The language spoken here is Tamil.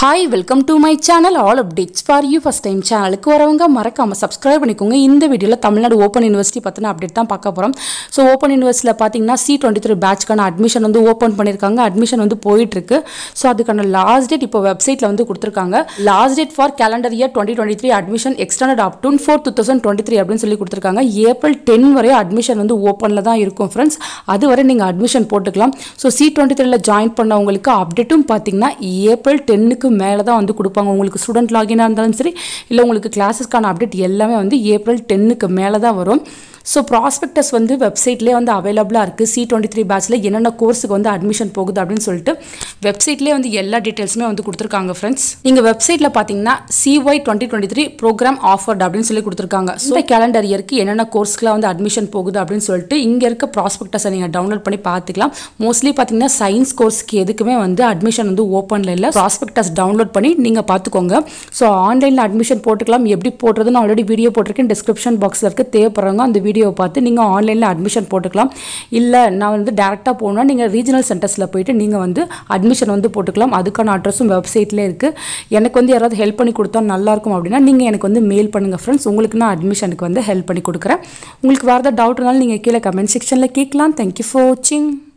hi welcome to my channel all updates for you first time சேனலுக்கு வரவங்க மறக்காம சப்ஸ்கிரைப் பண்ணிக்கோங்க இந்த வீடியோவில் தமிழ்நாடு ஓப்பன் யூனிவர்சிட்டி பற்றின அப்டேட் தான் பார்க்க போகிறோம் ஸோ ஓப்பன் யூனிவர்சிட்டியில் பார்த்தீங்கன்னா சி டுவெண்ட்டி த்ரீ பேட்ச்க்கான அட்மிஷன் வந்து ஓப்பன் பண்ணியிருக்காங்க அட்மிஷன் வந்து போயிட்டு இருக்கு ஸோ அதுக்கான லாஸ்ட் டேட் இப்போ வெப்சைட்டில் வந்து கொடுத்துருக்காங்க last date for calendar year twenty twenty three admission extended up to four two thousand twenty three அப்படின்னு சொல்லி கொடுத்துருக்காங்க ஏப்ரல் டென் வரை அட்மிஷன் வந்து ஓப்பனில் தான் இருக்கும் ஃப்ரெண்ட்ஸ் அது வரை நீங்கள் அட்மிஷன் போட்டுக்கலாம் ஸோ சி டுவெண்ட்டி த்ரீல ஜாயின் பண்ணவங்களுக்கு அப்டேட்டும் பார்த்தீங்கன்னா ஏப்ரல் டென்னுக்கு மேலே தான் வந்து கொடுப்பாங்க உங்களுக்கு ஸ்டூடெண்ட் லாகினாக இருந்தாலும் சரி இல்லை உங்களுக்கு கிளாஸஸ்க்கான அப்டேட் எல்லாமே வந்து ஏப்ரல் டென்னுக்கு மேலே தான் வரும் ஸோ ப்ராஸ்பெக்டஸ் வந்து வெப்சைட்லேயே வந்து அவைலபிளாக இருக்குது சி டுவெண்ட்டி த்ரீ பேட்சில் என்னென்ன கோர்ஸுக்கு வந்து அட்மிஷன் போகுது அப்படின்னு சொல்லிட்டு வெப்சைட்லேயே வந்து எல்லா டீட்டெயில்ஸுமே வந்து கொடுத்துருக்காங்க ஃப்ரெண்ட்ஸ் நீங்கள் வெப்சைட்டில் பார்த்தீங்கன்னா CY twenty twenty three program offered அப்படின்னு சொல்லி கொடுத்துருக்காங்க ஸோ கேலண்டர் இயருக்கு என்னென்ன கோர்ஸ்க்குலாம் வந்து அட்மிஷன் போகுது அப்படின்னு சொல்லிட்டு இங்கே இருக்க ப்ராஸ்பெக்டஸை நீங்கள் டவுன்லோட் பண்ணி பார்த்துக்கலாம் மோஸ்ட்லி பார்த்தீங்கன்னா சயின்ஸ் கோர்ஸ்க்கு எதுக்குமே வந்து அட்மிஷன் வந்து ஓப்பனில் இல்லை ப்ராஸ்பெக்டஸ் டவுன்லோட் பண்ணி நீங்கள் பார்த்துக்கோங்க ஸோ ஆன்லைனில் அட்மிஷன் போட்டுக்கலாம் எப்படி போடுறதுன்னு ஆல்ரெடி வீடியோ போட்டிருக்கேன் டிஸ்கிரிப்ஷன் பாக்ஸில் இருக்க தேவைப்படுறவங்க அந்த வீடியோவை பார்த்து நீங்கள் ஆன்லைனில் அட்மிஷன் போட்டுக்கலாம் இல்லை நான் வந்து டேரெக்டாக போகணுன்னா நீங்கள் ரீஜனல் சென்டர்ஸில் போயிட்டு நீங்கள் வந்து அட்மிஷன் வந்து போட்டுக்கலாம் அதுக்கான அட்ரஸும் வெப்சைட்லேயே இருக்குது எனக்கு வந்து யாராவது ஹெல்ப் பண்ணி கொடுத்தா நல்லாயிருக்கும் அப்படின்னா நீங்கள் எனக்கு வந்து மெயில் பண்ணுங்கள் ஃப்ரெண்ட்ஸ் உங்களுக்கு நான் அட்மிஷனுக்கு வந்து ஹெல்ப் பண்ணி கொடுக்குறேன் உங்களுக்கு வேறு ஏதாவது டவுட் இருந்தாலும் நீங்கள் கீழே கமெண்ட் செக்ஷனில் கேட்கலாம் தேங்க்யூ ஃபார் வாட்சிங்